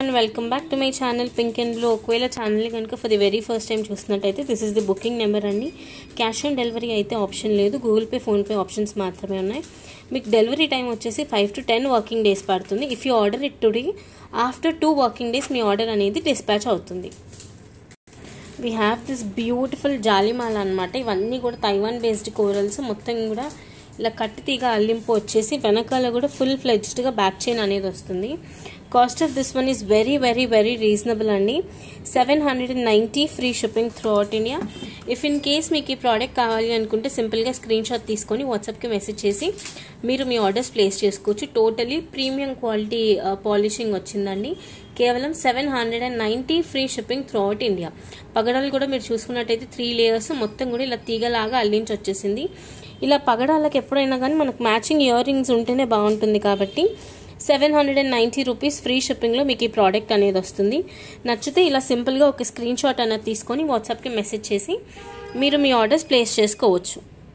and welcome back to my channel pink and blue ఒకవేళ channel కనుక for the very first time చూస్తున్నట్టయితే this is the booking number అండి cash on delivery అయితే option లేదు Google Pay PhonePe options మాత్రమే ఉన్నాయి మీకు delivery time వచ్చేసి five to ten working days పడుతుంది if you order it today after two working days మీ ఆర్డర్ అనేది డిస్పాచ్ అవుతుంది వీ హ్యావ్ దిస్ బ్యూటిఫుల్ జాలిమాల అనమాట ఇవన్నీ కూడా తైవాన్ బేస్డ్ కోరల్స్ మొత్తం కూడా ఇలా కట్టి తీగ అల్లింపు వచ్చేసి వెనకాల కూడా ఫుల్ ఫ్లెడ్జ్డ్గా బ్యాక్ చైన్ అనేది వస్తుంది cost of this one is very very very reasonable అండి seven hundred and ninety free shipping throughout India if in case మీకు ఈ ప్రోడక్ట్ కావాలి అనుకుంటే సింపుల్గా స్క్రీన్ షాట్ తీసుకొని వాట్సాప్కి మెసేజ్ చేసి మీరు మీ ఆర్డర్స్ ప్లేస్ చేసుకోవచ్చు టోటలీ ప్రీమియం క్వాలిటీ పాలిషింగ్ వచ్చిందండి కేవలం seven hundred and ninety free shipping throughout India పగడాలు కూడా మీరు చూసుకున్నట్టయితే త్రీ లేయర్స్ మొత్తం కూడా ఇలా తీగలాగా అల్లించి వచ్చేసింది ఇలా పగడాలకు ఎప్పుడైనా కానీ మనకు మ్యాచింగ్ ఇయర్ రింగ్స్ ఉంటేనే బాగుంటుంది కాబట్టి seven hundred and ninety rupees free షిప్పింగ్లో మీకు ఈ ప్రోడక్ట్ అనేది వస్తుంది నచ్చితే ఇలా సింపుల్గా ఒక స్క్రీన్ షాట్ అనేది తీసుకొని వాట్సాప్కి మెసేజ్ చేసి మీరు మీ ఆర్డర్స్ ప్లేస్ చేసుకోవచ్చు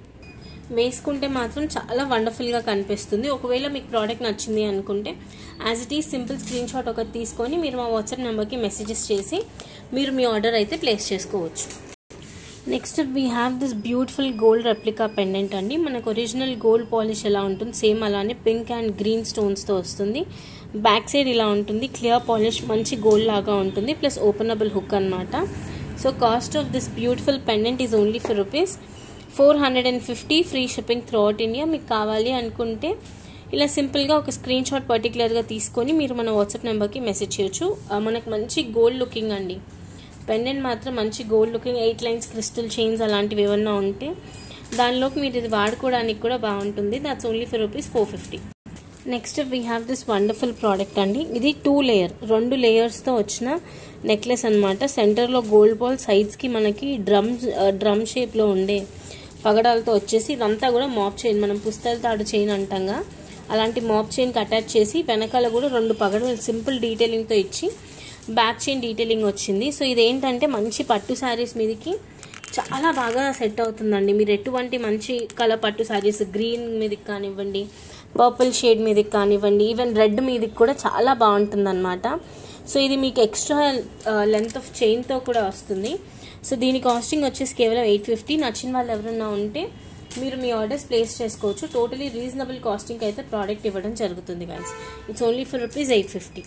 వేసుకుంటే మాత్రం చాలా వండర్ఫుల్గా కనిపిస్తుంది ఒకవేళ మీకు ప్రోడక్ట్ నచ్చింది అనుకుంటే as it is simple screenshot ఒకటి తీసుకొని మీరు మా వాట్సాప్ నెంబర్కి మెసేజెస్ చేసి మీరు మీ ఆర్డర్ అయితే ప్లేస్ చేసుకోవచ్చు next we have this beautiful gold replica pendant అండి మనకు ఒరిజినల్ గోల్డ్ పాలిష్ ఎలా ఉంటుంది సేమ్ అలానే పింక్ అండ్ గ్రీన్ స్టోన్స్తో వస్తుంది బ్యాక్ సైడ్ ఇలా ఉంటుంది క్లియర్ పాలిష్ మంచి గోల్డ్ లాగా ఉంటుంది ప్లస్ ఓపెనబుల్ హుక్ అనమాట so cost of this beautiful pendant is only for rupees four hundred and fifty free shipping throughout India మీకు కావాలి అనుకుంటే ఇలా సింపుల్గా ఒక స్క్రీన్ షాట్ పర్టికులర్గా తీసుకొని మీరు మన వాట్సాప్ నెంబర్కి మెసేజ్ చేయొచ్చు మనకు మంచి గోల్డ్ లుకింగ్ అండి పెండెంట్ మాత్రం మంచి gold looking eight lines crystal chains అలాంటివి ఏమన్నా ఉంటే దానిలోకి మీరు ఇది వాడుకోవడానికి కూడా బాగుంటుంది that's only for rupees four fifty next we have this wonderful product అండి ఇది టూ లేయర్ రెండు లేయర్స్తో వచ్చిన నెక్లెస్ అనమాట సెంటర్లో గోల్డ్ బాల్ సైడ్స్కి మనకి డ్రమ్ డ్రమ్ షేప్లో ఉండే పగడాలతో వచ్చేసి ఇదంతా కూడా మాప్ చైన్ మనం పుస్తల తాడు చైన్ అంటాంగా అలాంటి మాప్ చైన్కి అటాచ్ చేసి వెనకాల కూడా రెండు పగడలు సింపుల్ డీటెయిలింగ్తో ఇచ్చి బ్యాక్ చైన్ డీటెయిలింగ్ వచ్చింది సో ఇదేంటంటే మంచి పట్టు శారీస్ మీదకి చాలా బాగా సెట్ అవుతుందండి మీరు ఎటువంటి మంచి కలర్ పట్టు శారీస్ గ్రీన్ మీదకి కానివ్వండి పర్పుల్ షేడ్ మీదకి కానివ్వండి ఈవెన్ రెడ్ మీదకి కూడా చాలా బాగుంటుంది అనమాట సో ఇది మీకు ఎక్స్ట్రా లెంత్ ఆఫ్ చైన్తో కూడా వస్తుంది సో దీని కాస్టింగ్ వచ్చేసి కేవలం ఎయిట్ ఫిఫ్టీ నచ్చిన వాళ్ళు ఎవరైనా ఉంటే మీరు మీ ఆర్డర్స్ ప్లేస్ చేసుకోవచ్చు టోటలీ రీజనబుల్ కాస్టింగ్ అయితే ప్రోడక్ట్ ఇవ్వడం జరుగుతుంది guys it's only for rupees eight fifty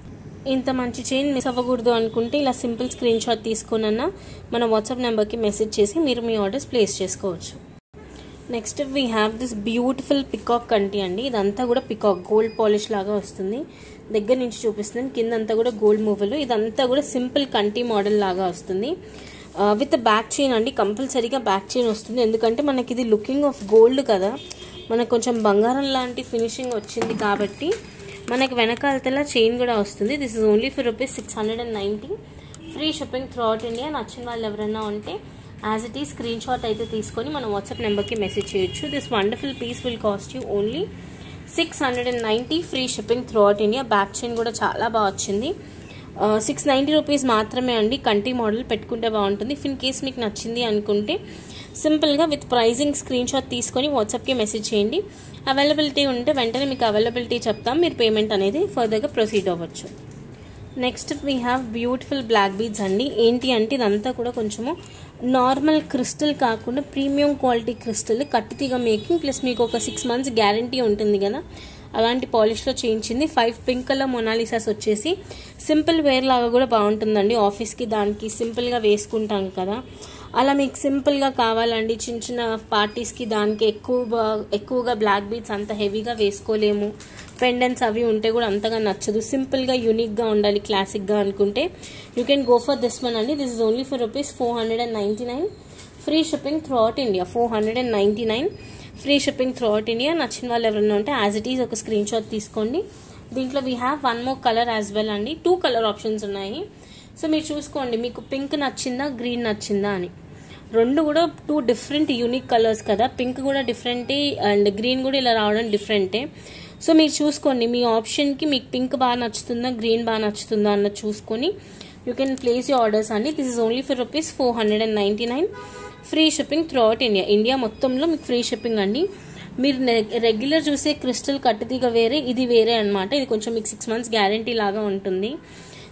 ఇంత మంచి చైన్ మిస్ అవ్వకూడదు అనుకుంటే ఇలా సింపుల్ స్క్రీన్ షాట్ తీసుకున్న మన వాట్సాప్ నెంబర్కి మెసేజ్ చేసి మీరు మీ ఆర్డర్స్ ప్లేస్ చేసుకోవచ్చు next we have this beautiful peacock కంటి అండి ఇదంతా కూడా పికాక్ గోల్డ్ పాలిష్ లాగా వస్తుంది దగ్గర నుంచి చూపిస్తున్నాను కింద అంతా కూడా గోల్డ్ మూవలు ఇదంతా కూడా సింపుల్ కంటి మోడల్ లాగా వస్తుంది విత్ బ్యాక్ చైన్ అండి కంపల్సరీగా బ్యాక్ చైన్ వస్తుంది ఎందుకంటే మనకి ఇది లుకింగ్ ఆఫ్ గోల్డ్ కదా మనకు కొంచెం బంగారం లాంటి ఫినిషింగ్ వచ్చింది కాబట్టి మనకి వెనకాలతల చైన్ కూడా వస్తుంది this is only for rupees six hundred and ninety free shipping throughout India నచ్చిన వాళ్ళు ఎవరైనా ఉంటే యాజ్ ఇట్ ఈ స్క్రీన్ షాట్ అయితే తీసుకొని మన వాట్సాప్ నెంబర్కి మెసేజ్ చేయొచ్చు this wonderful piece will cost you only six hundred and ninety free shipping throughout India back chain కూడా చాలా బాగా వచ్చింది సిక్స్ నైంటీ రూపీస్ మాత్రమే అండి కంటి మోడల్ పెట్టుకుంటే బాగుంటుంది ఇఫ్ ఇన్ కేస్ మీకు నచ్చింది అనుకుంటే సింపుల్గా విత్ ప్రైజింగ్ స్క్రీన్ షాట్ తీసుకొని వాట్సాప్కి మెసేజ్ చేయండి అవైలబిలిటీ ఉంటే వెంటనే మీకు అవైలబిలిటీ చెప్తాం మీరు పేమెంట్ అనేది ఫర్దర్గా ప్రొసీడ్ అవ్వచ్చు next we have beautiful black beads అండి ఏంటి అంటే ఇదంతా కూడా కొంచెము నార్మల్ క్రిస్టల్ కాకుండా ప్రీమియం క్వాలిటీ క్రిస్టల్ కట్టితీగ మేకింగ్ ప్లస్ మీకు ఒక సిక్స్ మంత్స్ గ్యారంటీ ఉంటుంది కదా అలాంటి పాలిష్లో చేయించింది ఫైవ్ పింక్ కలర్ మొనాలిసాస్ వచ్చేసి సింపుల్ వేర్ లాగా కూడా బాగుంటుందండి ఆఫీస్కి దానికి సింపుల్గా వేసుకుంటాం కదా అలా మీకు సింపుల్గా కావాలండి చిన్న చిన్న పార్టీస్కి దానికి ఎక్కువ ఎక్కువగా బ్లాక్ బీట్స్ అంత హెవీగా వేసుకోలేము పెండెంట్స్ అవి ఉంటే కూడా అంతగా నచ్చదు సింపుల్గా యూనిక్గా ఉండాలి క్లాసిక్గా అనుకుంటే you can go for this one అండి this is only for rupees four hundred and ninety nine free shipping throughout India four hundred and ninety nine free shipping throughout India నచ్చిన వాళ్ళు ఎవరైనా ఉంటే as it is ఒక screen screenshot తీసుకోండి దీంట్లో we have one more colour as well అండి two colour options ఉన్నాయి so మీరు చూసుకోండి మీకు పింక్ నచ్చిందా గ్రీన్ నచ్చిందా అని రెండు కూడా టూ డిఫరెంట్ యూనిక్ కలర్స్ కదా పింక్ కూడా డిఫరెంటే అండ్ గ్రీన్ కూడా ఇలా రావడం డిఫరెంటే సో మీరు చూసుకోండి మీ ఆప్షన్కి మీకు పింక్ బాగా నచ్చుతుందా గ్రీన్ బాగా నచ్చుతుందా అన్నది చూసుకొని you can place you orders అండి this is only for rupees four hundred and ninety nine free shipping throughout India India మొత్తంలో మీకు ఫ్రీ షిప్పింగ్ అండి మీరు రెగ్యులర్ చూసే క్రిస్టల్ కట్టుతీగ వేరే ఇది వేరే అనమాట ఇది కొంచెం మీకు సిక్స్ మంత్స్ గ్యారంటీ లాగా ఉంటుంది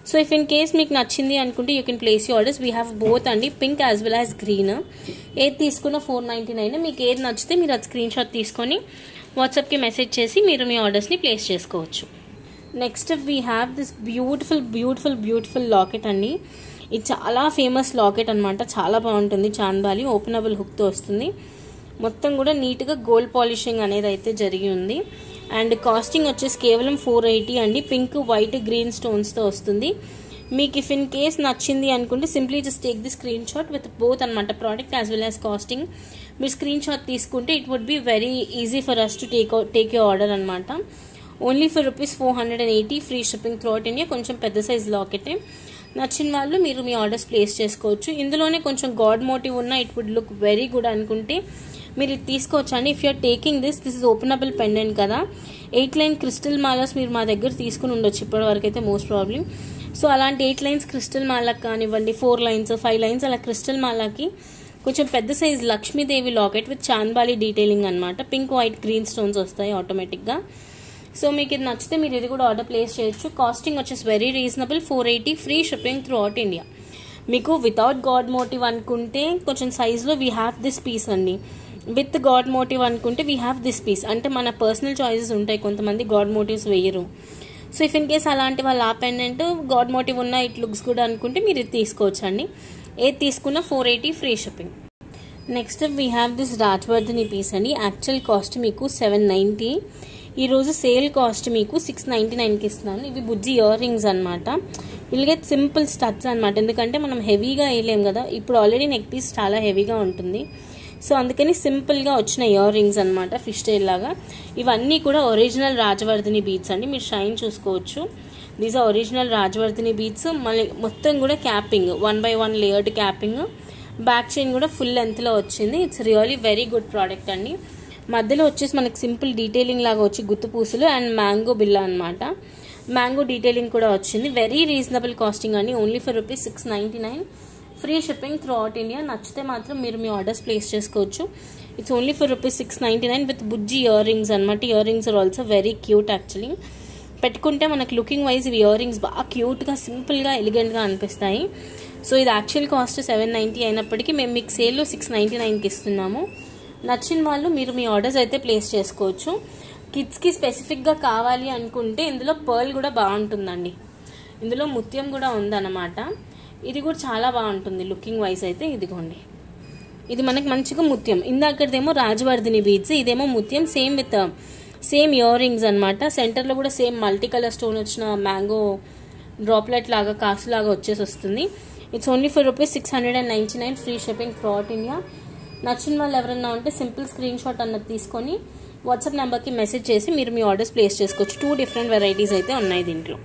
సో ఇఫ్ ఇన్ కేస్ మీకు నచ్చింది అనుకుంటే you can place you orders we have both అండి pink as well as green ఏది తీసుకున్న ఫోర్ నైంటీ నైన్ మీకు ఏది నచ్చితే మీరు అది స్క్రీన్ షాట్ తీసుకొని వాట్సాప్కి మెసేజ్ చేసి మీరు మీ ఆర్డర్స్ని ప్లేస్ చేసుకోవచ్చు next we have this beautiful beautiful beautiful locket అండి ఇది చాలా ఫేమస్ లాకెట్ అనమాట చాలా బాగుంటుంది చాందాలి ఓపెనబుల్ హుక్తో వస్తుంది మొత్తం కూడా నీట్గా గోల్డ్ పాలిషింగ్ అనేది అయితే జరిగి ఉంది అండ్ కాస్టింగ్ వచ్చేసి కేవలం ఫోర్ ఎయిటీ అండి పింక్ వైట్ గ్రీన్ స్టోన్స్తో వస్తుంది మీకు ఇఫ్ ఇన్ కేస్ నచ్చింది అనుకుంటే simply just take the screen screenshot with both అనమాట product as well as costing మీరు స్క్రీన్ షాట్ తీసుకుంటే it would be very easy for us to take take you order అనమాట only for rupees four hundred and eighty free shipping throughout India కొంచెం పెద్ద size లాకెటే నచ్చిన వాళ్ళు మీరు మీ orders place చేసుకోవచ్చు ఇందులోనే కొంచెం గాడ్ మోటివ్ ఉన్న it would look very good అనుకుంటే మీరు ఇది తీసుకోవచ్చు అండి if you're taking this this is openable pendant కదా ఎయిట్ లైన్ క్రిస్టల్ మాలస్ మీరు మా దగ్గర తీసుకుని ఉండొచ్చు ఇప్పటివరకు అయితే మోస్ట్ ప్రాబ్లం సో అలాంటి ఎయిట్ లైన్స్ క్రిస్టల్ మాలకు కానివ్వండి ఫోర్ లైన్స్ ఫైవ్ లైన్స్ అలా క్రిస్టల్ మాలకి కొంచెం పెద్ద size Lakshmidevi locket with chandbali detailing అనమాట పింక్ వైట్ గ్రీన్ స్టోన్స్ వస్తాయి ఆటోమేటిక్గా సో మీకు ఇది నచ్చితే మీరు ఇది కూడా ఆర్డర్ ప్లేస్ చేయొచ్చు కాస్టింగ్ వచ్చేసి very reasonable four eighty free shipping throughout India మీకు వితౌట్ గాడ్ మోటివ్ అనుకుంటే కొంచెం సైజ్లో వీ హ్యావ్ దిస్ పీస్ అండి విత్ గాడ్ మోటివ్ అనుకుంటే వీ హ్యావ్ దిస్ పీస్ అంటే మన పర్సనల్ చాయిసెస్ ఉంటాయి కొంతమంది గాడ్ మోటివ్స్ వేయరు సో ఇఫ్ ఇన్ కేస్ అలాంటి వాళ్ళు ఆ పెండెంట్ గాడ్ మోటివ్ ఉన్న ఇట్ లుక్స్ గుడ్ అనుకుంటే మీరు ఇది తీసుకోవచ్చు అండి ఏది తీసుకున్నా four eighty free shipping next we have this Rajvardhini piece అండి యాక్చువల్ కాస్ట్ మీకు సెవెన్ నైంటీ ఈరోజు సేల్ కాస్ట్ మీకు సిక్స్ నైంటీ నైన్కి ఇస్తున్నాను ఇవి బుజ్జి ఇయర్ రింగ్స్ అనమాట విల్ గెట్ సింపుల్ స్టడ్స్ అనమాట ఎందుకంటే మనం హెవీగా వేయలేం కదా ఇప్పుడు ఆల్రెడీ నెక్ పీస్ చాలా హెవీగా ఉంటుంది సో అందుకని సింపుల్గా వచ్చిన ఇయర్ రింగ్స్ అనమాట ఫిష్ టైల్ లాగా ఇవన్నీ కూడా ఒరిజినల్ రాజవర్ధిని బీట్స్ అండి మీరు షైన్ చూసుకోవచ్చు these are original Rajavardhini beads మళ్ళీ మొత్తం కూడా capping one by one layered capping back chain కూడా ఫుల్ లెంత్లో వచ్చింది it's really very good product అండి మధ్యలో వచ్చేసి మనకి సింపుల్ డీటెయిలింగ్ లాగా వచ్చి గుత్తు పూసలు అండ్ మ్యాంగో బిల్లా అనమాట మ్యాంగో డీటెయిలింగ్ కూడా వచ్చింది వెరీ రీజనబుల్ కాస్టింగ్ అండి only for rupees six ninety nine free shipping throughout India నచ్చితే మాత్రం మీరు మీ ఆర్డర్స్ ప్లేస్ చేసుకోవచ్చు it's only for rupees six ninety nine with బుజ్జి ఇయర్ రింగ్స్ అనమాట earrings are also very cute actually పెట్టుకుంటే మనకు లుకింగ్ వైజ్ ఇవి ఇయర్ రింగ్స్ బాగా క్యూట్గా సింపుల్గా ఎలిగెంట్గా అనిపిస్తాయి సో ఇది యాక్చువల్ కాస్ట్ సెవెన్ నైంటీ అయినప్పటికీ మేము మీకు సేల్లో సిక్స్ నైంటీ నైన్కి ఇస్తున్నాము నచ్చిన వాళ్ళు మీరు మీ ఆర్డర్స్ అయితే ప్లేస్ చేసుకోవచ్చు కిడ్స్కి స్పెసిఫిక్గా కావాలి అనుకుంటే ఇందులో పర్ల్ కూడా బాగుంటుందండి ఇందులో ముత్యం కూడా ఉందన్నమాట ఇది కూడా చాలా బాగుంటుంది లుకింగ్ వైజ్ అయితే ఇదిగోండి ఇది మనకి మంచిగా ముత్యం ఇందాకదేమో రాజవర్ధిని బీడ్స్ ఇదేమో ముత్యం same with same earrings అనమాట సెంటర్లో కూడా సేమ్ మల్టీ కలర్ స్టోన్ వచ్చిన మ్యాంగో డ్రాప్లెట్ లాగా కాసు లాగా వచ్చేసి వస్తుంది it's only for rupees six hundred and ninety nine free shipping throughout India నచ్చిన వాళ్ళు ఎవరైనా ఉంటే సింపుల్ స్క్రీన్ షాట్ అన్నది తీసుకొని వాట్సాప్ నెంబర్కి మెసేజ్ చేసి మీరు మీ ఆర్డర్స్ ప్లేస్ చేసుకోవచ్చు టూ డిఫరెంట్ వెరైటీస్ అయితే ఉన్నాయి దీంట్లో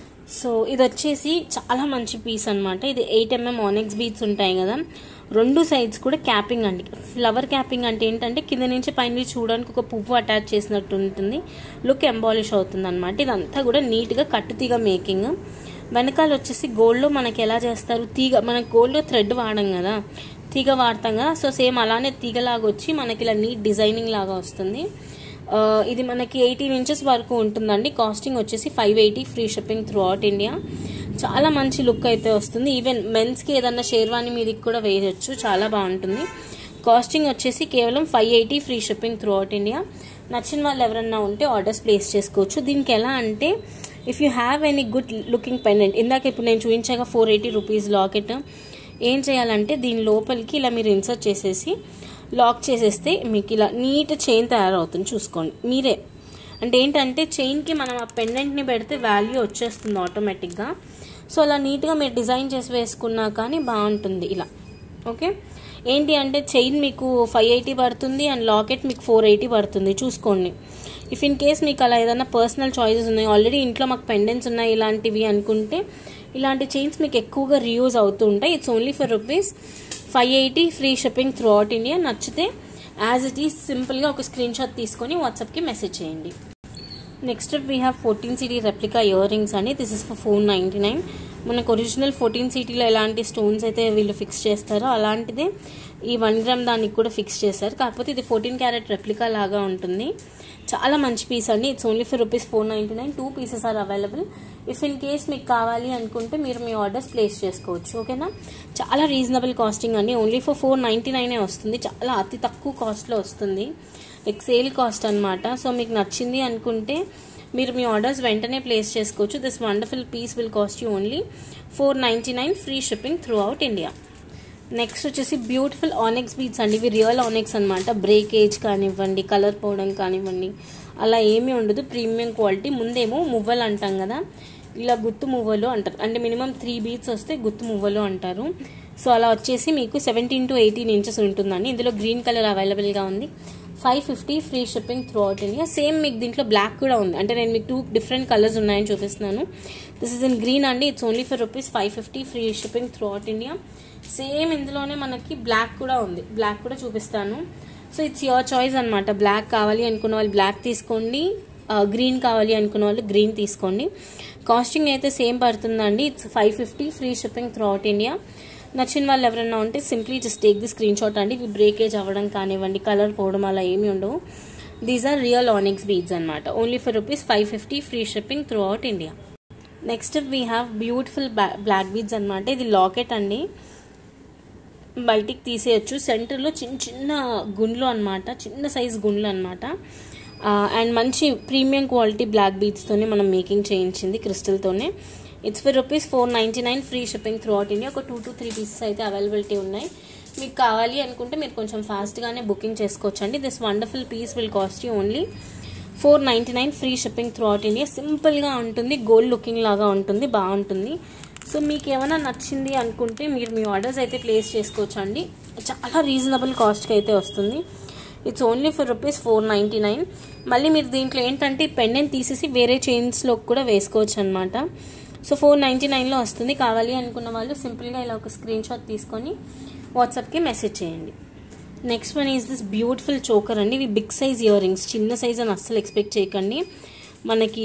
సో ఇది వచ్చేసి చాలా మంచి పీస్ అనమాట ఇది ఎయిట్ ఎంఎం ఆనెక్స్ బీట్స్ ఉంటాయి కదా రెండు సైడ్స్ కూడా క్యాపింగ్ అండి ఫ్లవర్ క్యాపింగ్ అంటే ఏంటంటే కింద నుంచి పైన చూడడానికి ఒక పువ్వు అటాచ్ చేసినట్టు ఉంటుంది లుక్ ఎంబాలిష్ అవుతుంది అనమాట ఇదంతా కూడా నీట్గా కట్టుతీగ మేకింగ్ వెనకాల వచ్చేసి గోల్డ్లో మనకి ఎలా చేస్తారు తీగ మనకి గోల్డ్లో థ్రెడ్ వాడడం కదా తీగ వాడతాం కదా సో సేమ్ అలానే తీగలాగా వచ్చి మనకి ఇలా నీట్ డిజైనింగ్ లాగా వస్తుంది ఇది మనకి ఎయిటీన్ ఇంచెస్ వరకు ఉంటుందండి కాస్టింగ్ వచ్చేసి five eighty free shipping throughout India చాలా మంచి లుక్ అయితే వస్తుంది ఈవెన్ మెన్స్కి ఏదన్నా షేర్వాణి మీదకి కూడా వేయచ్చు చాలా బాగుంటుంది కాస్టింగ్ వచ్చేసి కేవలం five eighty free shipping throughout India నచ్చిన వాళ్ళు ఎవరన్నా ఉంటే ఆర్డర్స్ ప్లేస్ చేసుకోవచ్చు దీనికి ఎలా అంటే if you have any good looking pendant ఇందాక ఇప్పుడు నేను చూపించాక ఫోర్ ఎయిటీ రూపీస్ లాకెట్ ఏం చేయాలంటే దీని లోపలికి ఇలా మీరు ఇన్సర్ట్ చేసేసి లాక్ చేసేస్తే మీకు ఇలా నీట్ చైన్ తయారవుతుంది చూసుకోండి మీరే అంటే ఏంటంటే చైన్కి మనం ఆ పెండెంట్ని పెడితే వాల్యూ వచ్చేస్తుంది ఆటోమేటిక్గా సో అలా నీట్గా మీరు డిజైన్ చేసి వేసుకున్నా కానీ బాగుంటుంది ఇలా ఓకే ఏంటి అంటే చైన్ మీకు ఫైవ్ ఎయిటీ పడుతుంది అండ్ లాకెట్ మీకు ఫోర్ ఎయిటీ పడుతుంది చూసుకోండి ఇఫ్ ఇన్ కేస్ మీకు అలా ఏదైనా పర్సనల్ చాయిసెస్ ఉన్నాయి ఆల్రెడీ ఇంట్లో మాకు పెండెంట్స్ ఉన్నాయి ఇలాంటివి అనుకుంటే ఇలాంటి చైన్స్ మీకు ఎక్కువగా రీయూజ్ అవుతూ ఉంటాయి it's only for rupees five eighty free shipping throughout India నచ్చితే యాజ్ ఇట్ ఈస్ సింపుల్గా ఒక స్క్రీన్ షాట్ తీసుకొని వాట్సాప్కి మెసేజ్ చేయండి next we have fourteen city replica earrings అండి this is for four ninety nine మనకు original fourteen సిటీలో ఎలాంటి స్టోన్స్ అయితే వీళ్ళు ఫిక్స్ చేస్తారో అలాంటిదే ఈ వన్ గ్రామ్ దానికి కూడా ఫిక్స్ చేశారు కాకపోతే ఇది ఫోర్టీన్ క్యారెట్ రెప్లికా లాగా ఉంటుంది చాలా మంచి పీస్ అండి it's only for rupees four ninety nine two pieces are available if in case మీకు కావాలి అనుకుంటే మీరు మీ ఆర్డర్స్ ప్లేస్ చేసుకోవచ్చు ఓకేనా చాలా రీజనబుల్ కాస్టింగ్ అండి ఓన్లీ ఫర్ ఫోర్ నైంటీ నైనే వస్తుంది చాలా అతి తక్కువ కాస్ట్లో వస్తుంది లైక్ సేల్ కాస్ట్ అనమాట సో మీకు నచ్చింది అనుకుంటే మీరు మీ ఆర్డర్స్ వెంటనే ప్లేస్ చేసుకోవచ్చు this wonderful piece will cost you only four ninety nine free shipping throughout India next వచ్చేసి బ్యూటిఫుల్ ఆనెక్స్ బీట్స్ అండి ఇవి రియల్ ఆనెక్స్ అనమాట బ్రేకేజ్ కానివ్వండి కలర్ పోవడం కానివ్వండి అలా ఏమీ ఉండదు ప్రీమియం క్వాలిటీ ముందేమో మువ్వలు అంటాం కదా ఇలా గుత్తు మువ్వలు అంటారు అంటే మినిమం త్రీ బీట్స్ వస్తే గుత్తు మువ్వలు అంటారు సో అలా వచ్చేసి మీకు సెవెంటీన్ టు ఎయిటీన్ ఇంచెస్ ఉంటుందండి ఇందులో గ్రీన్ కలర్ అవైలబుల్గా ఉంది five fifty free shipping throughout India same మీకు దీంట్లో బ్లాక్ కూడా ఉంది అంటే నేను మీకు టూ డిఫరెంట్ కలర్స్ ఉన్నాయని చూపిస్తున్నాను దిస్ ఇస్ ఇన్ గ్రీన్ అండి it's only for rupees five fifty free shipping throughout India same ఇందులోనే మనకి బ్లాక్ కూడా ఉంది బ్లాక్ కూడా చూపిస్తాను సో ఇట్స్ యువర్ చాయిస్ అనమాట బ్లాక్ కావాలి అనుకున్న వాళ్ళు బ్లాక్ తీసుకోండి గ్రీన్ కావాలి అనుకున్న వాళ్ళు గ్రీన్ తీసుకోండి కాస్టింగ్ అయితే సేమ్ పడుతుందండి it's five fifty free shipping throughout India నచ్చిన వాళ్ళు ఎవరైనా ఉంటే simply just take the screen shot అండి ఇవి బ్రేకేజ్ అవ్వడం కానివ్వండి కలర్ పోవడం అలా ఏమీ ఉండవు these are real onyx beads అనమాట only for rupees five fifty free shipping throughout India next we have beautiful black beads అనమాట ఇది లాకెట్ అండి బయటికి తీసేయచ్చు సెంటర్లో చిన్న చిన్న గుండ్లు అనమాట చిన్న సైజ్ గుండ్లు అనమాట అండ్ మంచి ప్రీమియం క్వాలిటీ బ్లాక్ బీడ్స్తోనే మనం మేకింగ్ చేయించింది క్రిస్టల్తోనే it's for rupees four ninety nine free shipping throughout India ఒక టూ టు త్రీ పీసెస్ అయితే అవైలబిలిటీ ఉన్నాయి మీకు కావాలి అనుకుంటే మీరు కొంచెం ఫాస్ట్గానే బుకింగ్ చేసుకోవచ్చు అండి this wonderful piece will cost you only four ninety nine free shipping throughout India సింపుల్గా ఉంటుంది గోల్డ్ లుకింగ్ లాగా ఉంటుంది బాగుంటుంది సో మీకు ఏమైనా నచ్చింది అనుకుంటే మీరు మీ ఆర్డర్స్ అయితే ప్లేస్ చేసుకోవచ్చు అండి చాలా రీజనబుల్ కాస్ట్కి అయితే వస్తుంది it's only for rupees four ninety nine మళ్ళీ మీరు దీంట్లో ఏంటంటే పెండెంట్ తీసేసి వేరే చైన్స్లో కూడా వేసుకోవచ్చు అనమాట సో ఫోర్ నైంటీ నైన్లో వస్తుంది కావాలి అనుకున్న వాళ్ళు సింపుల్గా ఇలా ఒక స్క్రీన్ షాట్ తీసుకొని వాట్సాప్కి మెసేజ్ చేయండి next one is this beautiful choker అండి ఇవి బిగ్ సైజ్ ఇయర్ రింగ్స్ చిన్న సైజ్ అని అస్సలు ఎక్స్పెక్ట్ చేయకండి మనకి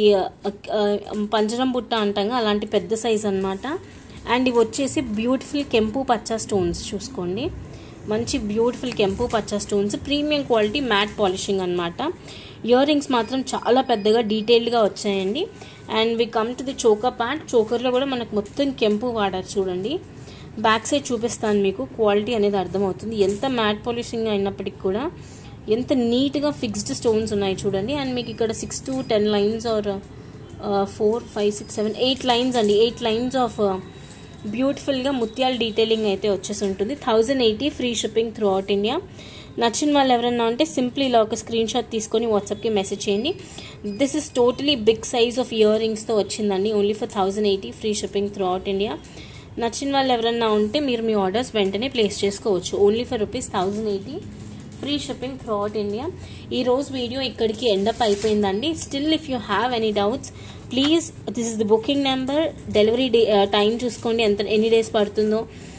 పంజరం బుట్ట అంటాగా అలాంటి పెద్ద సైజ్ అనమాట అండ్ ఇవి వచ్చేసి బ్యూటిఫుల్ కెంపు పచ్చ స్టోన్స్ చూసుకోండి మంచి బ్యూటిఫుల్ కెంపు పచ్చ stones premium quality matte polishing అనమాట ఇయర్ రింగ్స్ మాత్రం చాలా పెద్దగా డీటెయిల్డ్గా వచ్చాయండి and we come to the choker pant చోకర్లో కూడా మనకు మొత్తం కెంపు వాడారు చూడండి బ్యాక్ సైడ్ చూపిస్తాను మీకు క్వాలిటీ అనేది అర్థమవుతుంది ఎంత మ్యాట్ పాలిషింగ్ అయినప్పటికి కూడా ఎంత నీట్గా ఫిక్స్డ్ స్టోన్స్ ఉన్నాయి చూడండి అండ్ మీకు ఇక్కడ six to ten lines or four five six seven eight lines అండి ఎయిట్ లైన్స్ ఆఫ్ బ్యూటిఫుల్గా ముత్యాల డీటెయిలింగ్ అయితే వచ్చేసి ఉంటుంది thousand eighty free shipping throughout India నచ్చిన వాళ్ళు ఎవరన్నా ఉంటే సింప్లీ ఇలా ఒక స్క్రీన్ షాట్ తీసుకొని వాట్సాప్కి మెసేజ్ చేయండి this is totally big size of ఇయర్ రింగ్స్తో వచ్చిందండి only for thousand eighty free shipping throughout India నచ్చిన వాళ్ళు ఎవరన్నా ఉంటే మీరు మీ ఆర్డర్స్ వెంటనే ప్లేస్ చేసుకోవచ్చు only for rupees thousand eighty free shipping throughout India ఈ రోజు వీడియో ఇక్కడికి ఎండప్ అయిపోయిందండి still if you have any doubts please this is the booking number delivery day time చూసుకోండి ఎంత ఎన్ని డేస్ పడుతుందో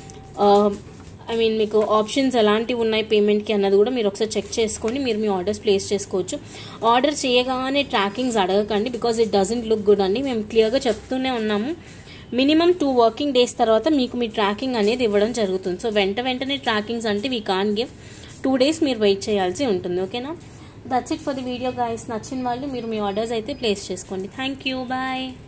ఐ మీన్ మీకు ఆప్షన్స్ ఎలాంటివి ఉన్నాయి పేమెంట్కి అన్నది కూడా మీరు ఒకసారి చెక్ చేసుకొని మీరు మీ ఆర్డర్స్ ప్లేస్ చేసుకోవచ్చు ఆర్డర్ చేయగానే ట్రాకింగ్స్ అడగకండి because it doesn't look good అండి మేము క్లియర్గా చెప్తూనే ఉన్నాము మినిమం టూ వర్కింగ్ డేస్ తర్వాత మీకు మీ ట్రాకింగ్ అనేది ఇవ్వడం జరుగుతుంది సో వెంట వెంటనే ట్రాకింగ్స్ అంటే we can give two days మీరు వెయిట్ చేయాల్సి ఉంటుంది ఓకేనా that's it for the video guys నచ్చిన వాళ్ళు మీరు మీ ఆర్డర్స్ అయితే ప్లేస్ చేసుకోండి థ్యాంక్ యూ బాయ్